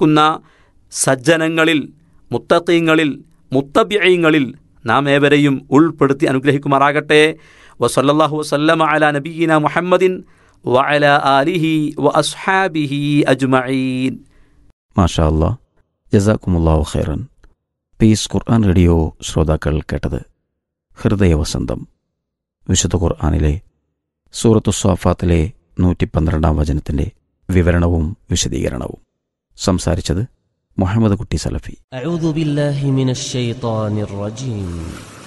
ജീവിക്കുന്ന സജ്ജനങ്ങളിൽ മുത്തീങ്ങളിൽ മുത്തബ്യങ്ങളിൽ നാം ഏവരെയും ഉൾപ്പെടുത്തി അനുഗ്രഹിക്കുമാറാകട്ടെ വസല്ലല്ലാഹു വസല്ലമ അല നബീന മുഹമ്മദിൻ വഅല ആലിഹി വ അസ്ഹാബിഹി അജ്മഈൻ മാഷാ അല്ലാ ജസാക്കുമുല്ലാഹു ഖൈറൻ പീസ് ഖുർആൻ റേഡിയോ ശ്രോതാക്കൾ കേട്ടത് ഹൃദയവസന്തം വിശുദ്ധ ഖുർആനിലെ സൂറത്തു സ്വാഫാത്തിലെ നൂറ്റി പന്ത്രണ്ടാം വചനത്തിന്റെ വിവരണവും വിശദീകരണവും സംസാരിച്ചത് മുഹമ്മദ് കുട്ടി സലഫി أعوذ بالله من الشيطان الرجيم